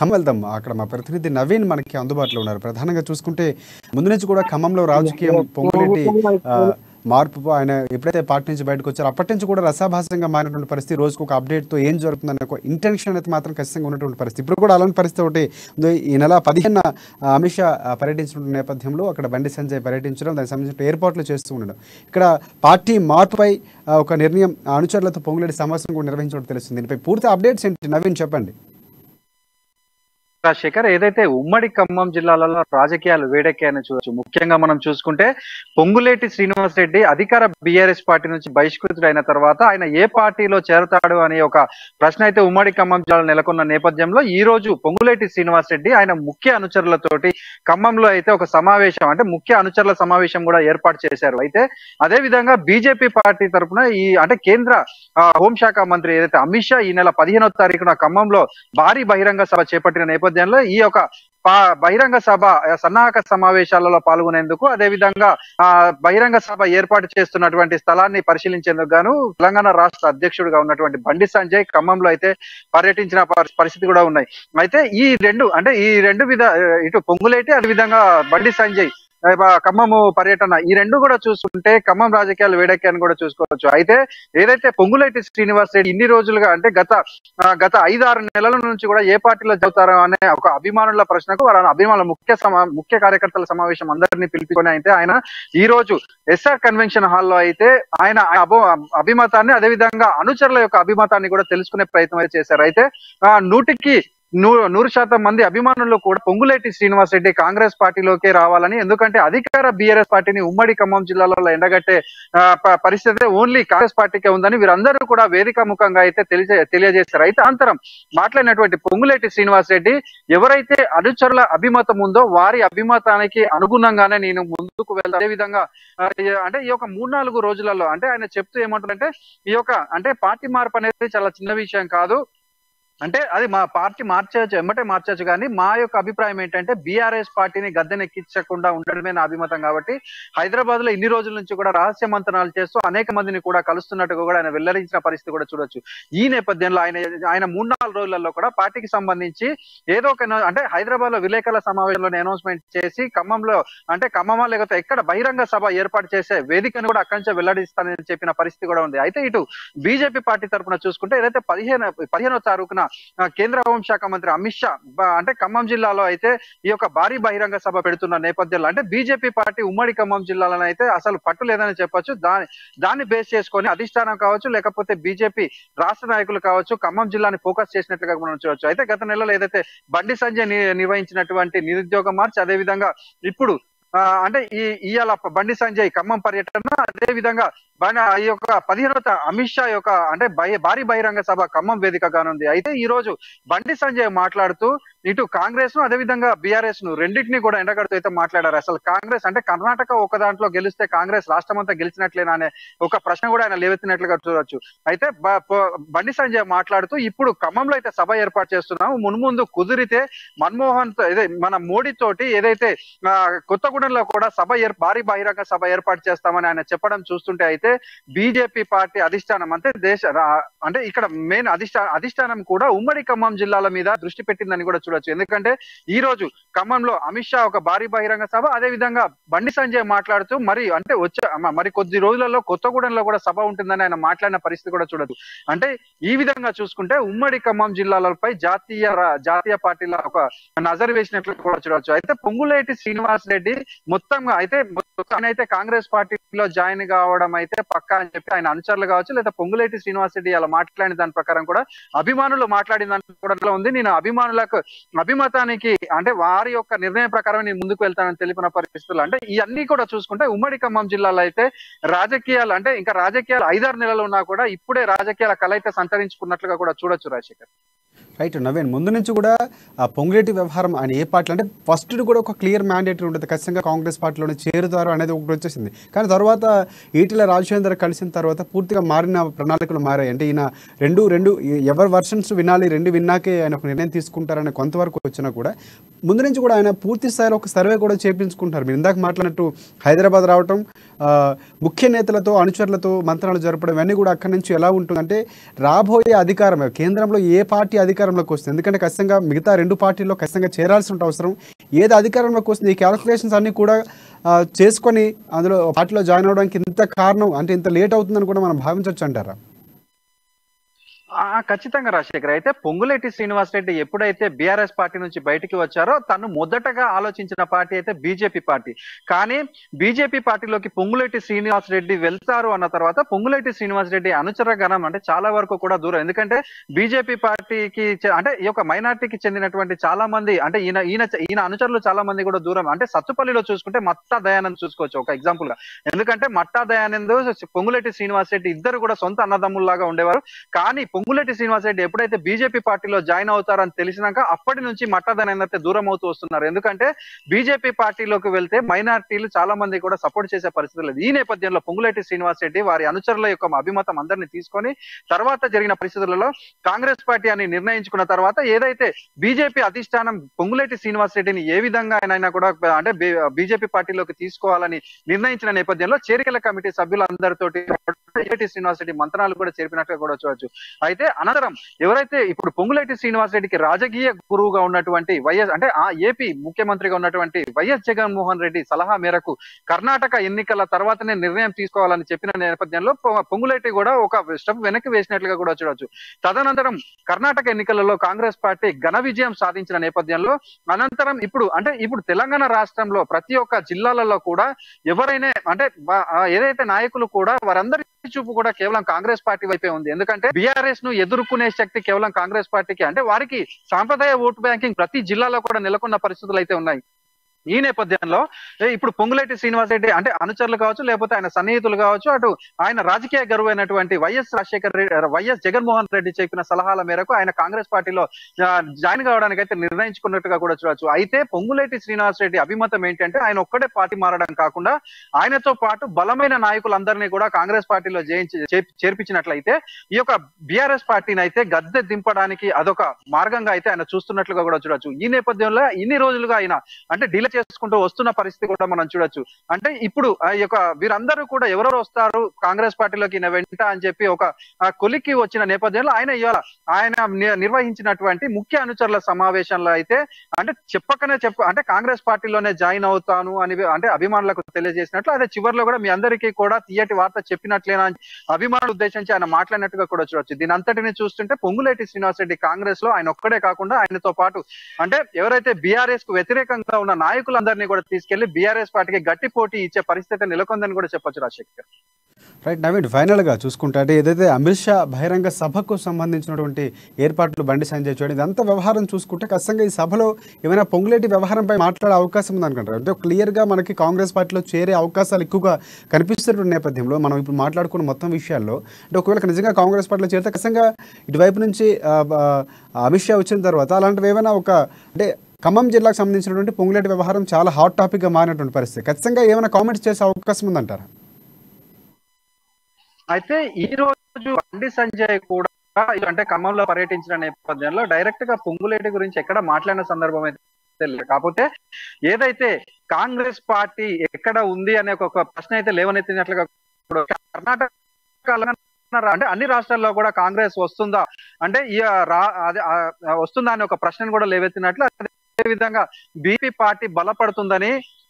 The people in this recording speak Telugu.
ఖమ్మం వెళ్దాం అక్కడ మా ప్రతినిధి నవీన్ మనకి అందుబాటులో ఉన్నారు ప్రధానంగా చూసుకుంటే ముందు నుంచి కూడా ఖమ్మంలో రాజకీయం పొంగులేటి ఆ, మార్పు ఆయన ఎప్పుడైతే పార్టీ నుంచి బయటకు వచ్చారో అప్పటి నుంచి కూడా రసాభాసంగా మారినటువంటి పరిస్థితి రోజుకు ఒక update తో ఏం జరుగుతుందనే ఒక ఇంటెన్షన్ అయితే మాత్రం ఖచ్చితంగా ఉన్నటువంటి పరిస్థితి ఇప్పుడు కూడా అలాంటి పరిస్థితి ఒకటి ఉంది. ఈ నెల పదిహేను అమిత్ షా ఆ, పర్యటించిన నేపథ్యంలో అక్కడ బండి సంజయ్ పర్యటించడం దానికి సంబంధించిన ఏర్పాట్లు చేస్తూ ఉండడం ఇక్కడ పార్టీ మార్పుపై ఆ, ఒక నిర్ణయం ఆ అనుచరులతో పొంగులేటి సమావేశం కూడా నిర్వహించడం తెలుస్తుంది దీనిపై పూర్తి అప్డేట్స్ ఏంటి నవీన్ చెప్పండి రాజశేఖర్ ఏదైతే ఉమ్మడి ఖమ్మం జిల్లాలలో రాజకీయాలు వేడెక్కాయని చూడొచ్చు ముఖ్యంగా మనం చూసుకుంటే పొంగులేటి శ్రీనివాస్ రెడ్డి అధికార బీఆర్ఎస్ పార్టీ నుంచి బహిష్కృతుడైన తర్వాత ఆయన ఏ పార్టీలో చేరతాడు అనే ఒక ప్రశ్న అయితే ఉమ్మడి ఖమ్మం జిల్లాలో నెలకొన్న నేపథ్యంలో ఈ రోజు పొంగులేటి శ్రీనివాస్ రెడ్డి ఆయన ముఖ్య అనుచరులతోటి ఖమ్మంలో అయితే ఒక సమావేశం అంటే ముఖ్య అనుచరుల సమావేశం కూడా ఏర్పాటు చేశారు అయితే అదే విధంగా బీజేపీ పార్టీ తరఫున ఈ అంటే కేంద్ర ఆ, హోంశాఖ మంత్రి ఏదైతే అమిత్ షా ఈ నెల పదిహేనో తారీఖున ఖమ్మంలో భారీ బహిరంగ సభ చేపట్టిన నేపథ్యంలో ఈ యొక్క పా- బహిరంగ సభ ఆ, సన్నాహక సమావేశాలలో పాల్గొనేందుకు అదే విధంగా ఆ బహిరంగ సభ ఏర్పాటు చేస్తున్నటువంటి స్థలాన్ని పరిశీలించేందుకు గాను తెలంగాణ రాష్ట్ర అధ్యక్షుడిగా ఉన్నటువంటి బండి సంజయ్ ఖమ్మంలో అయితే పర్యటించిన పరి- పరిస్థితి కూడా ఉన్నాయి అయితే ఈ రెండు అంటే ఈ రెండు విధ ఇటు పొంగులేటి అదే విధంగా బండి సంజయ్ ఆ, ఖమ్మము పర్యటన ఈ రెండు కూడా చూసుకుంటే ఖమ్మం రాజకీయాలు వేడెక్కాయని కూడా చూసుకోవచ్చు అయితే ఏదైతే పొంగులేటి శ్రీనివాస్ రెడ్డి ఇన్ని రోజులుగా అంటే గత ఆ, గత ఐదు ఆరు నెలల నుంచి కూడా ఏ పార్టీలో చదువుతారో అనే ఒక అభిమానుల ప్రశ్నకు వారి అభిమానుల ముఖ్య సమా ముఖ్య కార్యకర్తల సమావేశం అందరినీ పిలిపించుకొని అయితే ఆయన ఈ రోజు ఎస్ఆర్ కన్వెన్షన్ హాల్లో అయితే ఆయన అభో అభిమతాన్ని అదే విధంగా అనుచరుల యొక్క అభిమతాన్ని కూడా తెలుసుకునే ప్రయత్నం అయితే చేశారు అయితే ఆ, నూటికి నూ- నూరు శాతం మంది అభిమానులు కూడా పొంగులేటి శ్రీనివాస్ రెడ్డి కాంగ్రెస్ పార్టీలోకి రావాలని ఎందుకంటే అధికార బీఆర్ఎస్ పార్టీని ఉమ్మడి ఖమ్మం జిల్లాలో ఎండగట్టే ఆ, ప- పరిస్థితి ఓన్లీ కాంగ్రెస్ పార్టీకే ఉందని వీరందరూ కూడా వేదిక ముఖంగా అయితే తెలియజే తెలియజేశారు అయితే అంతరం మాట్లాడినటువంటి పొంగులేటి శ్రీనివాస్ రెడ్డి ఎవరైతే అనుచరుల అభిమతం ఉందో వారి అభిమతానికి అనుగుణంగానే నేను ముందుకు వెళ్తాను అదే విధంగా ఆ, ఈ- అంటే ఈ యొక్క మూడు నాలుగు రోజులలో అంటే ఆయన చెప్తూ ఏమంటారంటే ఈ యొక్క అంటే పార్టీ మార్పు అనేది చాలా చిన్న విషయం కాదు అంటే అది మా పార్టీ మార్చవచ్చు ఎమ్మటే మార్చవచ్చు కానీ మా యొక్క అభిప్రాయం ఏంటంటే బీఆర్ఎస్ పార్టీని గద్దెనెక్కించకుండా ఉండడమే నా అభిమతం కాబట్టి హైదరాబాద్ లో ఇన్ని రోజుల నుంచి కూడా రహస్య మంతనాలు చేస్తూ అనేక మందిని కూడా కలుస్తున్నట్టుగా కూడా ఆయన వెల్లడించిన పరిస్థితి కూడా చూడొచ్చు ఈ నేపథ్యంలో ఆయన ఆయన మూడు నాలుగు రోజులలో కూడా పార్టీకి సంబంధించి ఏదో ఒక న- అంటే హైదరాబాద్ లో విలేకరుల సమావేశంలో అనౌన్స్మెంట్ చేసి ఖమ్మంలో అంటే ఖమ్మమా లేకపోతే ఎక్కడ బహిరంగ సభ ఏర్పాటు చేసే వేదికను కూడా అక్కడి నుంచి వెల్లడిస్తానని చెప్పిన పరిస్థితి కూడా ఉంది అయితే ఇటు బీజేపీ పార్టీ తరఫున చూసుకుంటే ఏదైతే పదిహేను పదిహేనో తారీఖున ఆ, కేంద్ర హోంశాఖ మంత్రి అమిత్ షా బ- అంటే ఖమ్మం జిల్లాలో అయితే ఈ యొక్క భారీ బహిరంగ సభ పెడుతున్న నేపథ్యంలో అంటే బీజేపీ పార్టీ ఉమ్మడి ఖమ్మం జిల్లాలో అయితే అసలు పట్టు లేదని చెప్పొచ్చు దాని దాన్ని బేస్ చేసుకొని అధిష్టానం కావచ్చు లేకపోతే బీజేపీ రాష్ట్ర నాయకులు కావచ్చు ఖమ్మం జిల్లాని ఫోకస్ చేసినట్లుగా మనం చూడొచ్చు అయితే గత నెలలో ఏదైతే బండి సంజయ్ ని- నిర్వహించినటువంటి నిరుద్యోగ మార్చ్ అదే విధంగా ఇప్పుడు ఆ, అంటే ఈ ఇవాళ బండి సంజయ్ ఖమ్మం పర్యటన అదే విధంగా బన- ఈ యొక్క పదిహేనవ తా- అమిత్ షా యొక్క అంటే బహి- భారీ బహిరంగ సభ ఖమ్మం వేదికగానుంది అయితే ఈ రోజు బండి సంజయ్ మాట్లాడుతూ ఇటు కాంగ్రెస్ ను అదే విధంగా బీఆర్ఎస్ ను రెండింటిని కూడా ఎండగడుతూ అయితే మాట్లాడారు అసలు కాంగ్రెస్ అంటే కర్ణాటక ఒక దాంట్లో గెలిస్తే కాంగ్రెస్ రాష్ట్రం అంతా గెలిచినట్లేనా అనే ఒక ప్రశ్న కూడా ఆయన లేవెత్తినట్లుగా చూడొచ్చు అయితే బ- ప- బండి సంజయ్ మాట్లాడుతూ ఇప్పుడు ఖమ్మంలో అయితే సభ ఏర్పాటు చేస్తున్నాము మున్ముందు కుదిరితే మన్మోహన్ తో- ఇదే మన మోడీ తోటి ఏదైతే ఆ, కొత్తగూడెంలో కూడా సభ ఏర్ భారీ బహిరంగ సభ ఏర్పాటు చేస్తామని ఆయన చెప్పడం చూస్తుంటే అయితే బీజేపీ పార్టీ అధిష్టానం అంటే దేశ రా- అంటే ఇక్కడ మెయిన్ అధిష్టాన అధిష్టానం కూడా ఉమ్మడి ఖమ్మం జిల్లాల మీద దృష్టి పెట్టిందని కూడా చూడొచ్చు ఎందుకంటే ఈ రోజు ఖమ్మంలో అమిత్ షా ఒక భారీ బహిరంగ సభ అదే విధంగా బండి సంజయ్ మాట్లాడుతూ మరి అంటే వచ్చే మ- మరి కొద్ది రోజులలో కొత్తగూడెంలో కూడా సభ ఉంటుందని ఆయన మాట్లాడిన పరిస్థితి కూడా చూడదు అంటే ఈ విధంగా చూసుకుంటే ఉమ్మడి ఖమ్మం జిల్లాలపై జాతీయ రా- జాతీయ పార్టీల ఒక నజర్ వేసినట్లు కూడా చూడవచ్చు అయితే పొంగులేటి శ్రీనివాస్ రెడ్డి మొత్తంగా అయితే మొత్తం ఆయన అయితే కాంగ్రెస్ పార్టీలో జాయిన్ కావడం అయితే పక్కా అని చెప్పి ఆయన అనుచరులు కావచ్చు లేదా పొంగులేటి శ్రీనివాస్ రెడ్డి అలా మాట్లాడిన దాని ప్రకారం కూడా అభిమానులు మాట్లాడిన దాని కూడా ఉంది నేను అభిమానులకు అభిమతానికి అంటే వారి యొక్క నిర్ణయం ప్రకారం నేను ముందుకు వెళ్తానని తెలిపిన పరిస్థితులు అంటే ఇవన్నీ కూడా చూసుకుంటే ఉమ్మడి ఖమ్మం జిల్లాలో అయితే రాజకీయాలు అంటే ఇంకా రాజకీయాలు ఐదారు నెలలు ఉన్నా కూడా ఇప్పుడే రాజకీయాల కళ అయితే సంతరించుకున్నట్లుగా కూడా చూడొచ్చు రాజశేఖర్ రైట్ నవీన్ ముందు నుంచి కూడా ఆ పొంగులేటి వ్యవహారం ఆయన ఏ పార్టీ అంటే ఫస్ట్ కూడా ఒక క్లియర్ మ్యాండేటరీ ఉంటుంది ఖచ్చితంగా కాంగ్రెస్ పార్టీలోనే చేరుతారు అనేది ఒకటి వచ్చేసింది కానీ తర్వాత ఈటెల రాజశేఖర్ కలిసిన తర్వాత పూర్తిగా మారిన ప్రణాళికలు మారాయి అంటే ఈయన రెండు రెండు ఎవరి వర్షన్స్ వినాలి రెండు విన్నాకే ఆయన ఒక నిర్ణయం తీసుకుంటారనే కొంతవరకు వచ్చినా కూడా ముందు నుంచి కూడా ఆయన పూర్తి స్థాయిలో ఒక సర్వే కూడా చేపించుకుంటారు మీరు ఇందాక మాట్లాడినట్టు హైదరాబాద్ రావటం ఆ, ముఖ్య నేతలతో అనుచరులతో మంత్రాలు జరపడం ఇవన్నీ కూడా అక్కడి నుంచి ఎలా ఉంటుందంటే రాబోయే అధికారం కేంద్రంలో ఏ పార్టీ అధికారంలోకి వస్తుంది ఎందుకంటే ఖచ్చితంగా మిగతా రెండు పార్టీల్లో ఖచ్చితంగా చేరాల్సిన అవసరం ఏది అధికారంలోకి వస్తుంది ఈ క్యాలిక్యులేషన్స్ అన్ని కూడా ఆ, చేసుకొని అందులో పార్టీలో జాయిన్ అవడానికి ఇంత కారణం అంటే ఇంత లేట్ అవుతుందని కూడా మనం భావించవచ్చు అంటారా ఆ, ఖచ్చితంగా రాజశేఖర్ అయితే పొంగులేటి శ్రీనివాస్ రెడ్డి ఎప్పుడైతే బీఆర్ఎస్ పార్టీ నుంచి బయటికి వచ్చారో తను మొదటగా ఆలోచించిన పార్టీ అయితే బీజేపీ పార్టీ కానీ బీజేపీ పార్టీలోకి పొంగులేటి శ్రీనివాస్ రెడ్డి వెళ్తారు అన్న తర్వాత పొంగులేటి శ్రీనివాస్ రెడ్డి అనుచర గణం అంటే చాలా వరకు కూడా దూరం ఎందుకంటే బీజేపీ పార్టీకి చె- అంటే ఈ యొక్క మైనార్టీకి చెందినటువంటి చాలా మంది అంటే ఈయన ఈయన ఈయన అనుచరులు చాలా మంది కూడా దూరం అంటే సత్తుపల్లిలో చూసుకుంటే మట్టా దయానంద్ చూసుకోవచ్చు ఒక ఎగ్జాంపుల్ గా ఎందుకంటే మట్టా దయానంద్ పొంగులేటి శ్రీనివాస్ రెడ్డి ఇద్దరు కూడా సొంత అన్నదమ్ముల్లాగా ఉండేవారు కానీ పొంగులేటి శ్రీనివాస్ రెడ్డి ఎప్పుడైతే బీజేపీ పార్టీలో జాయిన్ అవుతారని తెలిసినాక అప్పటి నుంచి మట్టదన అయితే దూరం అవుతూ వస్తున్నారు ఎందుకంటే బీజేపీ పార్టీలోకి వెళ్తే మైనార్టీలు చాలా మంది కూడా సపోర్ట్ చేసే పరిస్థితి లేదు ఈ నేపథ్యంలో పొంగులేటి శ్రీనివాస్ రెడ్డి వారి అనుచరుల యొక్క అభిమతం అందరినీ తీసుకొని తర్వాత జరిగిన పరిస్థితులలో కాంగ్రెస్ పార్టీ అని నిర్ణయించుకున్న తర్వాత ఏదైతే బీజేపీ అధిష్టానం పొంగులేటి శ్రీనివాస్ రెడ్డిని ఏ విధంగా ఆయన కూడా అంటే బీజేపీ పార్టీలోకి తీసుకోవాలని నిర్ణయించిన నేపథ్యంలో చేరికల కమిటీ సభ్యులందరితోటి పొంగులేటి శ్రీనివాస్ రెడ్డి మంత్రాలు కూడా చేర్పినట్టుగా కూడా చూడొచ్చు అయితే అనంతరం ఎవరైతే ఇప్పుడు పొంగులేటి శ్రీనివాస్ రెడ్డికి రాజకీయ గురువుగా ఉన్నటువంటి వైఎస్ అంటే ఆ ఏపీ ముఖ్యమంత్రిగా ఉన్నటువంటి వైఎస్ జగన్మోహన్ రెడ్డి సలహా మేరకు కర్ణాటక ఎన్నికల తర్వాతనే నిర్ణయం తీసుకోవాలని చెప్పిన నేపథ్యంలో పొ- పొంగులేటి కూడా ఒక స్టెప్ వెనక్కి వేసినట్లుగా కూడా చూడొచ్చు తదనంతరం కర్ణాటక ఎన్నికలలో కాంగ్రెస్ పార్టీ ఘన విజయం సాధించిన నేపథ్యంలో అనంతరం ఇప్పుడు అంటే ఇప్పుడు తెలంగాణ రాష్ట్రంలో ప్రతి ఒక్క జిల్లాలలో కూడా ఎవరైనా అంటే బా- ఆ ఏదైతే నాయకులు కూడా వారందరి చూపు కూడా కేవలం కాంగ్రెస్ పార్టీ వైపే ఉంది ఎందుకంటే బీఆర్ఎస్ ను ఎదుర్కొనే శక్తి కేవలం కాంగ్రెస్ పార్టీకి అంటే వారికి సాంప్రదాయ ఓటు బ్యాంకింగ్ ప్రతి జిల్లాలో కూడా నెలకొన్న పరిస్థితులు అయితే ఉన్నాయి ఈ నేపథ్యంలో ఏ ఇప్పుడు పొంగులేటి శ్రీనివాస్ రెడ్డి అంటే అనుచరులు కావచ్చు లేకపోతే ఆయన సన్నిహితులు కావచ్చు అటు ఆయన రాజకీయ గరువు అయినటువంటి వైఎస్ రాజశేఖర్ రెడ్డి వైఎస్ జగన్మోహన్ రెడ్డి చెప్పిన సలహాల మేరకు ఆయన కాంగ్రెస్ పార్టీలో ఆ, జాయిన్ కావడానికి అయితే నిర్ణయించుకున్నట్టుగా కూడా చూడొచ్చు అయితే పొంగులేటి శ్రీనివాస్ రెడ్డి అభిమతం ఏంటంటే ఆయన ఒక్కడే పార్టీ మారడం కాకుండా ఆయనతో పాటు బలమైన నాయకులందరినీ కూడా కాంగ్రెస్ పార్టీలో జయించి చేర్పి- చేర్పించినట్లయితే ఈ యొక్క బీఆర్ఎస్ పార్టీని అయితే గద్దె దింపడానికి అదొక మార్గంగా అయితే ఆయన చూస్తున్నట్లుగా కూడా చూడొచ్చు ఈ నేపథ్యంలో ఇన్ని రోజులుగా ఆయన అంటే డీల్ చేసుకుంటూ వస్తున్న పరిస్థితి కూడా మనం చూడొచ్చు అంటే ఇప్పుడు ఆ యొక్క వీరందరూ కూడా ఎవరెవరు వస్తారు కాంగ్రెస్ పార్టీలోకి ఈయన వెంట అని చెప్పి ఒక ఆ కొలిక్కి వచ్చిన నేపథ్యంలో ఆయన ఇవాళ ఆయన ని- నిర్వహించినటువంటి ముఖ్య అనుచరుల సమావేశంలో అయితే అంటే చెప్పకనే చెప్ప అంటే కాంగ్రెస్ పార్టీలోనే జాయిన్ అవుతాను అని అంటే అభిమానులకు తెలియజేసినట్లు అదే చివరిలో కూడా మీ అందరికీ కూడా తీయటి వార్త చెప్పినట్లేనా అని అభిమానులు ఉద్దేశించి ఆయన మాట్లాడినట్టుగా కూడా చూడొచ్చు దీని అంతటిని చూస్తుంటే పొంగులేటి శ్రీనివాస్ రెడ్డి కాంగ్రెస్ లో ఆయన ఒక్కడే కాకుండా ఆయనతో పాటు అంటే ఎవరైతే బీఆర్ఎస్ కు వ్యతిరేకంగా ఉన్న నాయకులందరినీ కూడా తీసుకెళ్లి బీఆర్ఎస్ పార్టీకి గట్టి పోటీ ఇచ్చే పరిస్థితి నెలకొందని కూడా చెప్పొచ్చు రాజశేఖర్ రైట్ నవీన్ ఫైనల్గా చూసుకుంటే అంటే ఏదైతే అమిత్ షా బహిరంగ సభకు సంబంధించినటువంటి ఏర్పాట్లు బండి సంజయ్ చేయడం ఇదంతా వ్యవహారం చూసుకుంటే ఖచ్చితంగా ఈ సభలో ఏమైనా పొంగులేటి వ్యవహారంపై మాట్లాడే అవకాశం ఉందనుకుంటారు అంటే క్లియర్గా మనకి కాంగ్రెస్ పార్టీలో చేరే అవకాశాలు ఎక్కువగా కనిపిస్తున్న నేపథ్యంలో మనం ఇప్పుడు మాట్లాడుకున్న మొత్తం విషయాల్లో అంటే ఒకవేళ నిజంగా కాంగ్రెస్ పార్టీలో చేరితే ఖచ్చితంగా ఇటువైపు నుంచి ఆ, ఆ, అమిత్ షా వచ్చిన తర్వాత అలాంటివి ఏమైనా ఒక అంటే ఖమ్మం జిల్లాకు సంబంధించినటువంటి పొంగులేటి వ్యవహారం చాలా హాట్ టాపిక్గా మారినటువంటి పరిస్థితి ఖచ్చితంగా ఏమైనా కామెంట్స్ చేసే అవకాశం ఉందంటారా అయితే ఈ రోజు బండి సంజయ్ కూడా అంటే ఖమ్మంలో పర్యటించిన నేపథ్యంలో డైరెక్ట్ గా పొంగులేటి గురించి ఎక్కడ మాట్లాడిన సందర్భం అయితే లేదు కాకపోతే ఏదైతే కాంగ్రెస్ పార్టీ ఎక్కడ ఉంది అనే ఒక ప్రశ్న అయితే లేవనెత్తినట్లుగా కూడా కర్ణాటక తెలంగాణ అంటే అన్ని రాష్ట్రాల్లో కూడా కాంగ్రెస్ వస్తుందా అంటే ఈ రా అదే ఆ, వస్తుందా అనే ఒక ప్రశ్నను కూడా లేవెత్తినట్లు అదే విధంగా బీపీ పార్టీ బలపడుతుందని